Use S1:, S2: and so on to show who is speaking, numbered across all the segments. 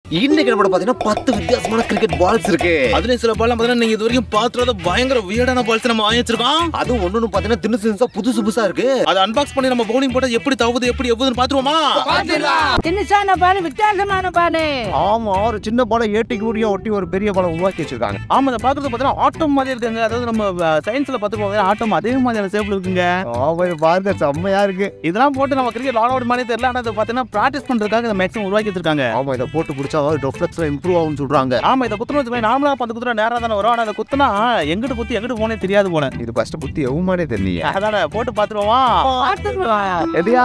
S1: இன்னைக்கு நம்ம பாத்தீங்கன்னா பத்து வித்தியாசமான கிரிக்கெட் பால்ஸ் இருக்கு
S2: அதுலயும் சில பால்லாம் பாத்தீங்கன்னா நீங்க இது வரைக்கும் பாத்துறத பயங்கர வியர்டான பால்ஸ் நம்ம வாங்கி வச்சிருக்கோம்
S1: அதுவும் ஒண்ணு பாத்தீங்கன்னா தினசு தினசா புதுசு புதுசா இருக்கு
S2: அதை அன்பாக்ஸ் பண்ணி நம்ம பவுலிங் போட்டா எப்படி தவுது எப்படி எவ்வளவுன்னு பாத்துருவோமா
S3: தினுசான பாரு வித்தியாசமான பாரு
S1: ஆமா ஒரு சின்ன பாலம் ஏட்டி கூடிய ஒட்டி ஒரு பெரிய பாலம் உருவாக்கி வச்சிருக்காங்க
S2: ஆமா இதை பாக்குறது பாத்தீங்கன்னா ஆட்டம் மாதிரி இருக்குங்க அதாவது நம்ம சயின்ஸ்ல பாத்துக்கோங்க ஆட்டம் அதே மாதிரியான ஷேப்ல இருக்குங்க
S1: ஆமா இது பாருங்க செம்மையா இருக்கு
S2: இதெல்லாம் போட்டு நம்ம கிரிக்கெட் ஆல் அவுட் மாதிரி தெரியல ஆனா அதை பாத்தீங்கன்னா பிராக்டிஸ் பண்றதுக்காக இந்த மேக்ஸிமம் உருவாக்கி வச்சிருக்காங்க
S1: ஆமா இதை போட்டு பிடிச்சா டொஃப்ளெக்ஸ்ல இம்ப்ரூவ் ஆகும்னு சொல்றாங்க
S2: ஆமா இதை குத்துன வச்சு நார்மலா பந்து குத்துற நேரா தானே வரும் ஆனா அதை குத்துனா எங்கிட்டு குத்தி எங்கிட்டு போனே தெரியாது போல
S1: இது ஃபர்ஸ்ட் புத்தி எவுமானே தெரியலையே
S2: அதான போட்டு பாத்துருவோமா
S1: எதியா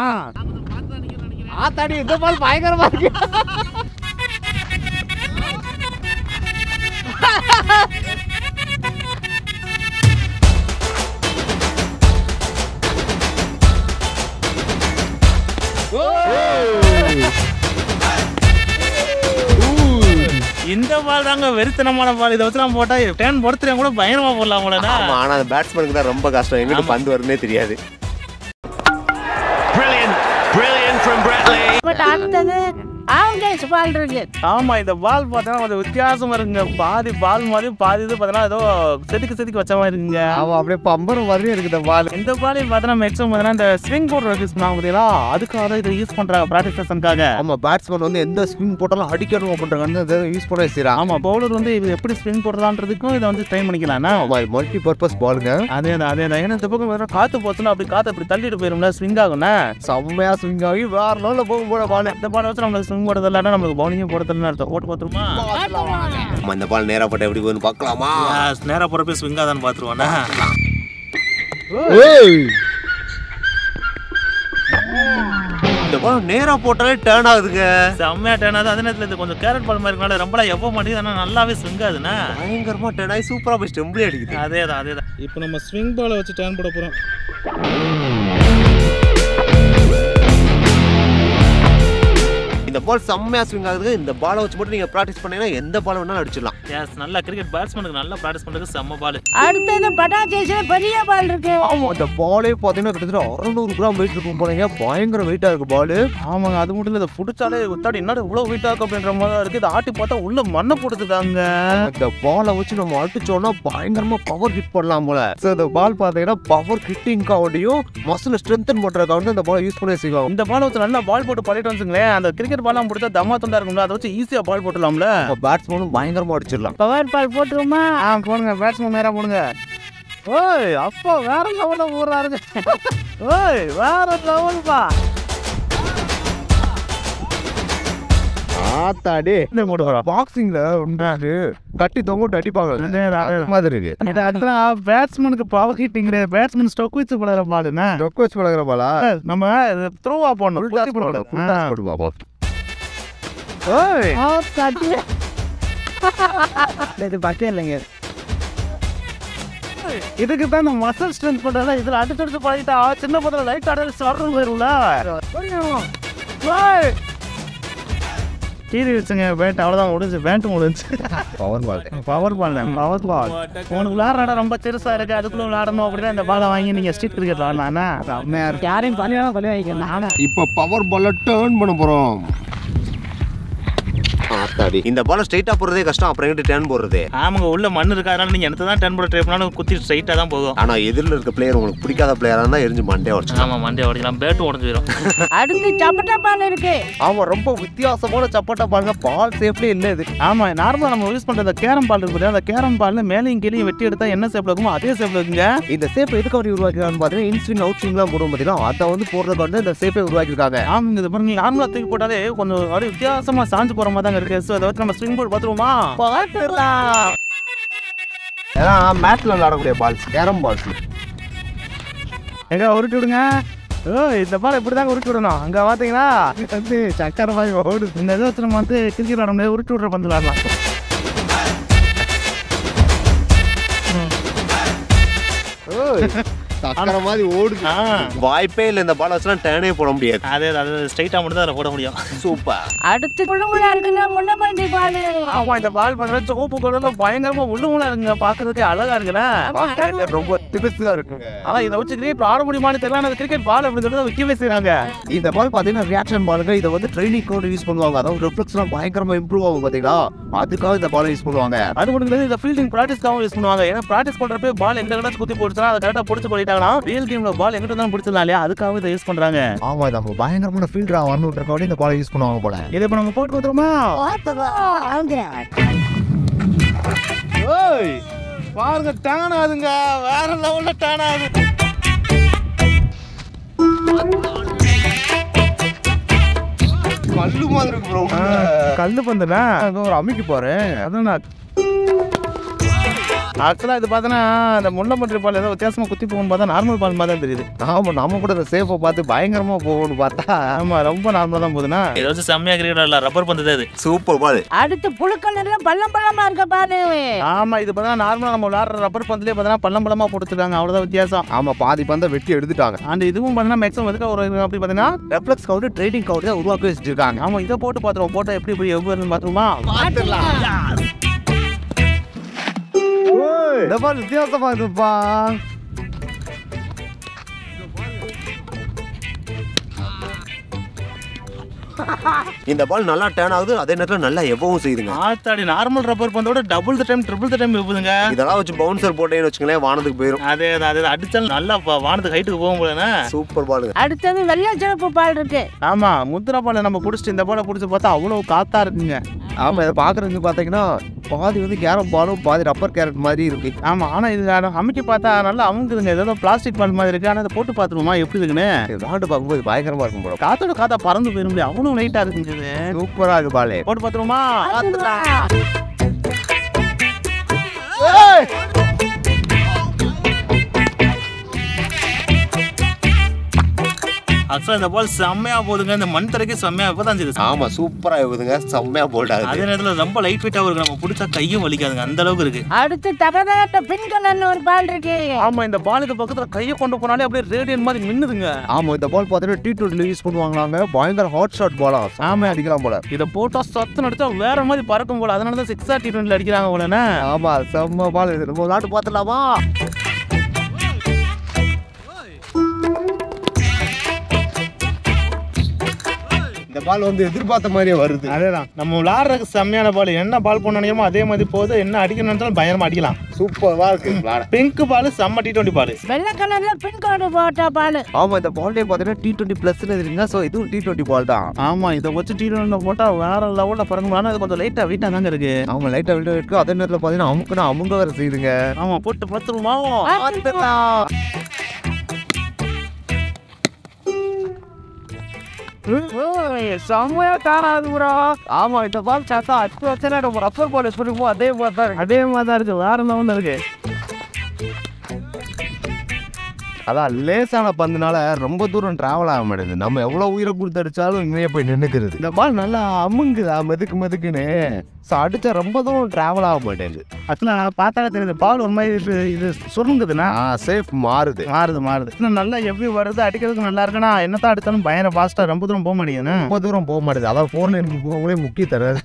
S3: ஆத்தாடி இந்த பால் பயங்கரமா இருக்கு
S2: இந்த பால் தாங்க வெறித்தனமான பால் இதை வச்சு நம்ம போட்டா டேன் பொறுத்துறேன் கூட பயங்கரமா போடலாம் போலடா
S1: ஆமா ஆனா அந்த பேட்ஸ்மேனுக்கு தான் ரொம்ப கஷ்டம் எங்கிட்ட பந்து வருதுன்னே தெரியாது
S3: பட் அடுத்தது ஆவங்கேஸ் பால் இருக்கு
S2: ஆமா இந்த பால் பார்த்தா கொஞ்சம் வித்தியாசமா இருக்குங்க பாதி பால் மாதிரி பாதி இது பார்த்தீங்கன்னா ஏதோ செதுக்கு செதுக்கு வச்ச மாதிரி இருக்குங்க
S1: அவன் அப்படியே பம்பரம் மாதிரியே இருக்கு இந்த பால்
S2: இந்த பால் பார்த்தீங்கன்னா மேக்ஸிமம் பார்த்தீங்கன்னா இந்த ஸ்விங் போர்டு யூஸ் பண்ணாங்க பார்த்தீங்களா அதுக்காக தான் இதை யூஸ் பண்றாங்க ப்ராக்டிஸ் செஷனுக்காக
S1: ஆமா பேட்ஸ்மேன் வந்து எந்த ஸ்விங் போட்டாலும் அடிக்கணும் அப்படின்றாங்க இதை யூஸ் பண்ண செய்யறான்
S2: ஆமா பவுலர் வந்து இது எப்படி ஸ்விங் போடுறதான்றதுக்கும் இதை வந்து ட்ரை பண்ணிக்கலாம்னா
S1: ஆமா இது மல்டி பர்பஸ் பாலுங்க
S2: அதே தான் அதே தான் ஏன்னா இந்த பக்கம் பார்த்தீங்கன்னா காத்து போச்சுன்னா அப்படி காத்து அப்படி தள்ளிட்டு போயிரும்ல ஸ்விங் ஆகும்னா
S1: செம்மையா ஸ்விங் ஆகி வேற லெவலில் போகும் போல பால்
S2: இந்த பால் வச்சு நம்மளுக்கு ஸ்விங் போடுறது இல்லாட்டா நம்மளுக்கு பவுலிங்கே போடுறதுன்னு அர்த்தம் ஓட்டு பார்த்துருமா
S1: ஆமா இந்த பால் நேரா போட்டு எப்படி போகுதுன்னு பார்க்கலாமா
S2: நேராக போகிறப்ப ஸ்விங் ஆதான்னு பார்த்துருவானா
S1: இந்த பால் நேரா போட்டாலே டேர்ன் ஆகுதுங்க
S2: செம்மையா டேன் ஆகுது அதே நேரத்தில் இது கொஞ்சம் கேரட் பால் மாதிரி இருக்கனால ரொம்பலாம் எப்போ மாட்டேங்குது ஆனால் நல்லாவே ஸ்விங் ஆகுதுண்ணா
S1: பயங்கரமா டேர்ன் ஆகி சூப்பரா போய் ஸ்டெம்பிளே அடிக்குது
S2: அதே தான் அதே தான் இப்போ நம்ம ஸ்விங் பாலை வச்சு டேன் போட போகிறோம்
S1: இந்த பால் செம்மையா ஸ்விங் ஆகுது இந்த பாலை வச்சு மட்டும் நீங்க ப்ராக்டிஸ் பண்ணீங்கன்னா எந்த பால் வேணாலும் அடிச்சிடலாம்
S2: எஸ் நல்லா கிரிக்கெட் பேட்ஸ்மேனுக்கு நல்லா ப்ராக்டிஸ் பண்ணுறதுக்கு செம்ம பால்
S3: அடுத்தது பட்டாசேஸ்ல பெரிய பால் இருக்கு
S1: ஆமா இந்த பாலே பாத்தீங்கன்னா கிட்டத்தட்ட அறுநூறு கிராம் வெயிட் இருக்கும் போலங்க பயங்கர வெயிட்டா இருக்கு பால்
S2: ஆமாங்க அது மட்டும் இல்லை இதை பிடிச்சாலே உத்தாடி என்னடா இவ்வளோ வெயிட்டாக இருக்கு அப்படின்ற மாதிரி தான் இருக்குது இதை ஆட்டி பார்த்தா உள்ள மண்ணை போட்டுருக்காங்க
S1: இந்த பாலை வச்சு நம்ம அடிச்சோம்னா பயங்கரமா பவர் ஹிட் பண்ணலாம் போல ஸோ இந்த பால் பாத்தீங்கன்னா பவர் ஹிட்டிங்காவடியும் மசில் ஸ்ட்ரென்தன் பண்றதுக்காக வந்து இந்த பாலை யூஸ் பண்ணி செய்வாங்க
S2: இந்த பால் வச்சு நல்லா பால் போட்டு பண்ணிட்டு வந்துங்களேன் அந்த கிரிக்கெட் பால்லாம் பிடிச்சா தம்மா துண்டா இருக்கும்ல அதை வச்சு ஈஸியாக பால் போட்டுலாம்ல
S1: பேட்ஸ்மேனும் பயங்கரமா அடிச்சிடலாம்
S3: பவர் பால் போட்டுருமா
S2: ஆ போடுங்க பேட்ஸ்மேன் நேரா போடுங்க ஓய் அப்பா வேற லெவலில் ஊர்றாருங்க ஓய் வேற லெவல்ப்பா
S1: ஆத்தாடி
S2: இந்த மூடு வரும்
S1: பாக்ஸிங்ல உண்டாது கட்டி தொங்கிட்டு அடிப்பாங்க மாதிரி இருக்கு
S2: இது ஆக்சுவலாக பேட்ஸ்மேனுக்கு பவர் ஹிட்டிங் கிடையாது பேட்ஸ்மேன் ஸ்டொக் வச்சு போடுற பாலுண்ணா
S1: ரொக்க வச்சு பழகிற பாலா
S2: நம்ம த்ரோவா போடணும் குத்தி போடணும். ஆ.
S1: போடுவா
S2: ஓய்
S3: ஆத்தாடி
S2: இது பக்கே இல்லைங்க இதுக்கு தான் இந்த மசில் ஸ்ட்ரென்த் பண்றதா இதுல அடிச்சு அடிச்சு பழகிட்டா சின்ன பத்திர லைட் ஆடுறது சொல்றது போயிரும்ல கீழே வச்சுங்க பேண்ட் அவ்வளோதான் முடிஞ்சு பேண்ட் முடிஞ்சு
S1: பவர் பால்
S2: பவர் பால் தான் பவர் பால் உனக்கு விளையாடுற இடம் ரொம்ப பெருசா இருக்கு அதுக்குள்ள விளையாடணும் அப்படின்னா இந்த பாலை வாங்கி நீங்க ஸ்ட்ரீட் கிரிக்கெட் விளாட்லாம்னா
S1: செம்மையா இருக்கு
S3: யாரையும் பண்ணி வேணா பண்ணி வைக்கிறேன் நானே
S1: இப்போ பவர் பால்ல டர்ன் பண்ண போறோம் ஆத்தாடி இந்த பால் ஸ்ட்ரைட்டா போறதே கஷ்டம் அப்புறம் எங்கிட்ட டர்ன் போடுறது
S2: ஆமாங்க உள்ள மண் இருக்கு அதனால நீங்க எனக்கு தான் டென் போட ட்ரை பண்ணாலும் குத்தி ஸ்ட்ரைட்டா தான் போகும்
S1: ஆனா எதிரில் இருக்க பிளேயர் உங்களுக்கு பிடிக்காத பிளேயரா இருந்தா எரிஞ்சு மண்டே உடச்சு
S2: ஆமா மண்டே உடைக்கலாம் பேட்டு உடஞ்சு போயிடும்
S3: அடுத்து சப்பட்டா பால் இருக்கு
S1: ஆமா ரொம்ப வித்தியாசமான சப்பட்டா பாருங்க பால் சேஃப்லயே இல்ல இது
S2: ஆமா நார்மலா நம்ம யூஸ் பண்ற அந்த கேரம் பால் இருக்கு அந்த கேரம் பால்ல மேலையும் கீழையும் வெட்டி எடுத்தா என்ன ஷேப்ல இருக்குமோ அதே ஷேப்ல இருக்குங்க
S1: இந்த சேப் எதுக்கு அவர் உருவாக்கிருக்கான்னு பாத்தீங்கன்னா இன்ஸ்விங் அவுட் ஸ்விங்லாம் போடும் பாத்தீங்கன்னா அதை வந்து போடுறதுக்கு வந்து இந்த சேப்பை உருவாக்கியிருக்காங்க
S2: ஆமாங்க இது பாருங்க நார்மலா தூக்கி போட்டாலே கொஞ்சம் அப்படியே வித்தியாசமா சாஞ்சு போற மாதிரி தாங்க இருக்கு ஸோ அதை வச்சு நம்ம ஸ்விங் போர்டு பார்த்துருவோமா
S3: பார்த்துடலாம்
S1: ஏன்னா மேட்ச்ல விளையாடக்கூடிய பால்ஸ் கேரம் பால்ஸ்
S2: எங்க உருட்டி விடுங்க ஓ இந்த பால் இப்படி தாங்க உருட்டி விடணும் அங்க பாத்தீங்கன்னா வந்து சக்கரை மாதிரி ஓடுது இந்த இதை வச்சு நம்ம வந்து கிரிக்கெட் விளாட முடியாது உருட்டி விடுற பந்து விளாடலாம்
S1: சக்கரை மாதிரி ஓடுது
S2: ஆ
S1: வாய்ப்பே இல்லை இந்த பால் வச்சுலாம் டேனே போட முடியாது
S2: அதே அது ஸ்ட்ரைட்டாக மட்டும் தான் அதில் போட முடியும்
S1: சூப்பர்
S3: அடுத்து குழுங்குழா இருக்குன்னா முன்னமண்டி பால்
S2: ஆமா இந்த பால் பார்த்தா சோப்பு கலர்ல பயங்கரமா உள்ளுமுள்ள இருக்குங்க பாக்குறதுக்கு அழகா இருக்குண்ணா
S1: பார்க்கறதுக்கு ரொம்ப திபுசா இருக்குங்க
S2: ஆனா இதை வச்சு கிரிக்கெட் ஆட முடியுமான்னு தெரியல ஆனா கிரிக்கெட் பால் அப்படின்னு சொல்லிட்டு விற்கவே செய்றாங்க
S1: இந்த பால் பார்த்தீங்கன்னா ரியாக்ஷன் பாலுங்க இதை வந்து ட்ரைனிங் கூட யூஸ் பண்ணுவாங்க அதாவது ரிஃப்ளெக்ஸ்லாம் பயங்கரமா இம்ப்ரூவ் ஆகும் பார்த்தீங்களா அதுக்காக இந்த பாலை யூஸ் பண்ணுவாங்க
S2: அது மட்டும் கிடையாது இந்த ஃபீல்டிங் ப்ராக்டிஸ்க்காகவும் யூஸ் பண்ணுவாங்க ஏன்னா ப்ராக்டிஸ் பண்றப்ப பால் எங்க கிட்ட குத்தி போடுச்சுனா அதை கரெக்டாக பிடிச்சி போயிட்டாங்கன்னா ரியல் கேம்ல பால் எங்கிட்ட தான் பிடிச்சிடலாம் இல்லையா அதுக்காக இதை யூஸ் பண்றாங்க
S1: ஆமா இது நம்ம பயங்கரமான ஃபீல்டரா வரணுன்றக்காக இந்த பாலை யூஸ் பண்ணுவாங்க போல
S2: இதை இப்போ நம்ம போட்டு கொடுத்துருமா ஓய் பாருங்க டேன் ஆகுதுங்க வேற லெவல்ல டேன் ஆகுது
S1: கல்லு மாதிரி இருக்கு bro.
S2: கல்லு பந்துனா அது ஒரு அமைக்கு போறேன் அதான் நான் ஆக்சுவலாக இது பார்த்தோன்னா இந்த முள்ளம்பன்றி பால் ஏதோ வித்தியாசமா குத்தி போகணும்னு பார்த்தா நார்மல் பால் மாதிரி தான் தெரியுது
S1: ஆமா நம்ம கூட இந்த சேஃபை பார்த்து பயங்கரமா போகணும்னு பார்த்தா
S2: ஆமா ரொம்ப நார்மலாக தான் போகுதுண்ணா இது வச்சு செம்மையா கிரிக்கெட் இல்லை ரப்பர் பந்து அது
S1: சூப்பர் பால்
S3: அடுத்து புழுக்கள் எல்லாம் பள்ளம் பள்ளமா இருக்க பாரு
S2: ஆமா இது பார்த்தா நார்மலாக நம்ம விளாட்ற ரப்பர் பந்துலேயே பார்த்தா பள்ளம் பள்ளமாக போட்டுருக்காங்க அவ்வளோதான் வித்தியாசம்
S1: ஆமா பாதி பந்தை வெட்டி எடுத்துட்டாங்க
S2: அந்த இதுவும் பார்த்தீங்கன்னா மேக்ஸிமம் எதுக்கு ஒரு அப்படி பார்த்தீங்கன்னா
S1: ரெஃப்ளெக்ஸ் கவுண்ட் ட்ரேடிங் கவுண்ட் தான் உருவாக்கி வச்சிருக்காங்க
S2: ஆமா இதை போட்டு பார்த்துருவோம் போட்டால் எப்படி எப்படி எவ்வளோ பார்த்துருமா
S1: இந்த பால் வித்தியாசமா இருக்குப்பா இந்த பால் நல்லா டேர்ன் ஆகுது அதே நேரத்தில் நல்லா எவ்வளவும் செய்யுதுங்க
S2: ஆத்தாடி நார்மல் ரப்பர் பந்தோட double the time triple the time எவ்வளோங்க
S1: இதெல்லாம் வச்சு பவுன்சர் போட்டேன்னு வச்சுங்களேன் வானத்துக்கு போயிடும்
S2: அதே தான் அதே தான். அடிச்சாலும் நல்லா ப- வானத்துக்கு ஹைட்டுக்கு போகும் போலண்ணே
S1: சூப்பர் பாலுங்க
S3: அடுத்தது வெள்ளை சிவப்பு பால் இருக்கு
S2: ஆமா முத்திரா பாலை நம்ம பிடிச்சிட்டு இந்த பாலை பிடிச்சி பார்த்தா அவ்வளோ காத்தா இருக்குங்க
S1: ஆமா இதை பாக்குறதுக்கு பாத்தீங்கன்னா பாதி வந்து கேரம் பாலும் பாதி ரப்பர் கேரட் மாதிரி இருக்கு
S2: ஆமா ஆனா இது அட- அமைக்கி பார்த்தா நல்லா அமுங்குதுங்க ஏதோ பிளாஸ்டிக் பால் மாதிரி இருக்கு ஆனா அதை போட்டு பார்த்துருமா எப்படி இருக்குன்னு
S1: இது விளாண்டு பார்க்கும்போது பயங்கரமா இருக்கும் போல
S2: காத்தோட காத்தா பறந்து போயிரும் முடியும் அவ்வளோ லைட்டா இருக்குங்க இது
S1: சூப்பரா இருக்கு பாலு
S2: போட்டு பார்த்துருமா ஆக்சுவலாக இந்த பால் செம்மையா போகுதுங்க இந்த மண் தரைக்கு செம்மையா இப்போ தான் செய்யுது
S1: ஆமா சூப்பரா இருக்குதுங்க செம்மையா போல்ட் ஆகுது
S2: அதே நேரத்தில் ரொம்ப லைட் வெயிட்டாக இருக்கு நம்ம பிடிச்சா கையும் வலிக்காதுங்க அந்த அளவுக்கு இருக்கு
S3: அடுத்து தகதாட்ட பின் கலர்னு ஒரு பால் இருக்கு
S2: ஆமா இந்த பாலுக்கு பக்கத்துல கையை கொண்டு போனாலே அப்படியே ரேடியன் மாதிரி மின்னுதுங்க
S1: ஆமா இந்த பால் பார்த்தீங்கன்னா டி டுவெண்ட்டில யூஸ் பண்ணுவாங்களாங்க பயங்கர ஹாட் ஷாட் பாலா ஆமா அடிக்கலாம் போல
S2: இதை போட்டா சத்து நடிச்சா வேற மாதிரி பறக்கும் போல அதனால தான் சிக்ஸ் ஆர் டி டுவெண்ட்டில் அடிக்கிறாங்க போலண்ணே
S1: ஆமா செம்ம பால் இது நம்ம விளாட்டு பார்த்துலாமா இந்த பால் வந்து எதிர்பார்த்த மாதிரியே வருது
S2: அதேதான் நம்ம விளாடுறதுக்கு செம்மையான பால் என்ன பால் பண்ண நினைக்கிறோமோ அதே மாதிரி போகுது என்ன அடிக்கணும் நினைச்சாலும் பயங்கரமா அடிக்கலாம்
S1: சூப்பரா இருக்கு விளாட
S2: பிங்க் பால் செம்ம டி டுவெண்ட்டி பால்
S3: வெள்ளை கலர்ல பின் கோடு போட்ட பால்
S1: ஆமா இந்த பால்லே பார்த்தீங்கன்னா டி டுவெண்ட்டி பிளஸ் இருக்குங்க ஸோ இதுவும் டி டுவெண்ட்டி பால் தான்
S2: ஆமா இதை வச்சு டி டுவெண்ட்டி போட்டா வேற லெவலில் பறக்கும் ஆனால் இது கொஞ்சம் லைட்டா வெயிட்டா தாங்க இருக்கு
S1: ஆமா லைட்டா விட்டு இருக்கு அதே நேரத்தில் பார்த்தீங்கன்னா அமுக்குனா அமுங்க வேற செய்யுதுங்க
S2: ஆமா போட்டு பத்துருமா
S3: செம்மையா காணாது ப்ரோ ஆமா இந்த பால் சாத்தா அச்சு வச்சா நம்ம ரப்பர் பால் யூஸ் பண்ணுவோம் அதே மாதிரி தான் இருக்கு.
S2: அதே மாதிரி தான் இருக்கு வேற லெவலில் இருக்கு
S1: அதான் லேசான பந்துனால ரொம்ப தூரம் டிராவல் ஆக மாட்டேங்குது நம்ம எவ்வளோ உயிரை கொடுத்து அடிச்சாலும் இங்கேயே போய் நின்றுக்கிறது இந்த பால் நல்லா அமுங்குதா மெதுக்கு மெதுக்குன்னு ஸோ அடிச்சா ரொம்ப தூரம் டிராவல் ஆக மாட்டேங்குது
S2: ஆக்சுவலாக பார்த்தாலே தெரியுது பால் ஒரு மாதிரி இது இது சுருங்குதுண்ணா
S1: ஆ சேஃப் மாறுது
S2: மாறுது மாறுது இன்னும் நல்லா எப்படி வருது அடிக்கிறதுக்கு நல்லா இருக்குன்னா என்னத்தான் அடித்தாலும் பயங்கர ஃபாஸ்ட்டாக ரொம்ப தூரம் போக மாட்டேங்குதுண்ணே
S1: ரொம்ப தூரம் போக மாட்டேது அதான் ஃபோன் எனக்கு போகவே முக்கிய தராது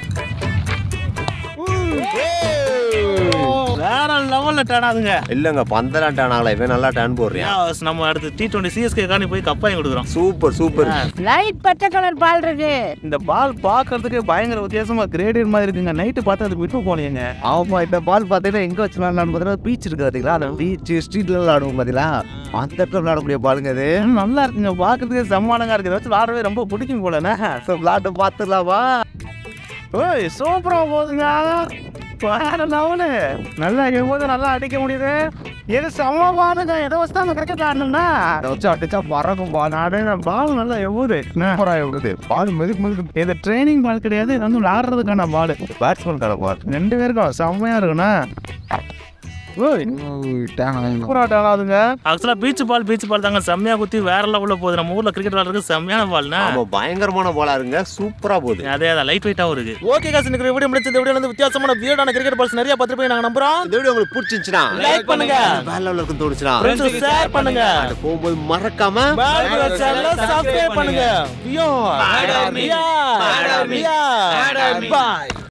S2: வேற லெவலில் டேனாதுங்க
S1: இல்லைங்க பந்தெல்லாம் டேன் ஆகல இவன் நல்லா டேன் போடுறியான்
S2: நம்ம அடுத்து டி டுவெண்ட்டி சிஎஸ்கே காணி போய் கப்பாயம் கொடுக்குறோம்
S1: சூப்பர் சூப்பர்
S3: லைட் பச்சை கலர் பால் இருக்கு
S2: இந்த பால் பார்க்கறதுக்கு பயங்கர வித்தியாசமா கிரேடியர் மாதிரி இருக்குங்க நைட்டு பார்த்து அதுக்கு விட்டு போனீங்க
S1: ஆமா இந்த பால் பார்த்தீங்கன்னா எங்க வச்சு விளாடலாம்னு பார்த்தீங்கன்னா பீச் இருக்கு பார்த்தீங்களா அந்த பீச் ஸ்ட்ரீட்ல விளாடுவோம் பார்த்தீங்களா அந்த இடத்துல விளாடக்கூடிய பாலுங்க அது
S2: நல்லா இருக்குங்க பார்க்கறதுக்கு செம்மானங்க இருக்கு இதை வச்சு விளாடவே ரொம்ப பிடிக்கும் போலண்ணே
S1: ஸோ விளாட்டு பார்த்துடலாமா
S2: ஓய் சூப்பரா போகுதுங்க வேற லெவலு நல்லா அடிக்கும் போது நல்லா அடிக்க முடியுது எது செம்ம பாருங்க எதை வச்சு தான் அந்த கிரிக்கெட் ஆடணும்னா
S1: அதை வச்சு அடிச்சா பறக்கும் பால்
S2: அடே பால் நல்லா எவ்வளவு
S1: சூப்பராக எவ்வளவு பால் மெதுக்கு மெதுக்கு
S2: இது ட்ரைனிங் பால் கிடையாது இது வந்து விளாடுறதுக்கான பால்
S1: பேட்ஸ்மேன் கடை பால்
S2: ரெண்டு பேருக்கும் செம்மையா இருக்குண்ணா ஓய் சூப்பரா டேன் ஆகுதுங்க
S4: ஆக்சுவலா பீச் பால் பீச் பால் தாங்க செம்மையா குத்தி வேற லெவல்ல போகுது நம்ம ஊர்ல கிரிக்கெட் விளையாடுறதுக்கு செம்மையான பால்னா
S1: ஆமா பயங்கரமான போலா இருங்க சூப்பரா போகுது
S4: அதே அதான் லைட் வெயிட்டாவும் இருக்கு
S2: ஓகே காசு இந்த வீடியோ முடிச்சு இந்த வீடியோ வந்து வித்தியாசமான வியர்டான கிரிக்கெட் பால்ஸ் நிறைய பார்த்துட்டு நாங்க நம்புறோம்
S1: இந்த வீடியோ உங்களுக்கு பிடிச்சிருந்துச்சுன்னா
S2: லைக் பண்ணுங்க
S1: வேற லெவலில் இருக்குன்னு தோணுச்சுன்னா
S2: ஃப்ரெண்ட்ஸ் ஷேர் பண்ணுங்க
S1: அது போகும்போது மறக்காம
S2: பால் சேனலை சப்ஸ்கிரைப் பண்ணுங்க வியோ
S4: Madam.
S2: வியா
S4: Madam.
S2: வியா
S4: Madam.
S2: பாய்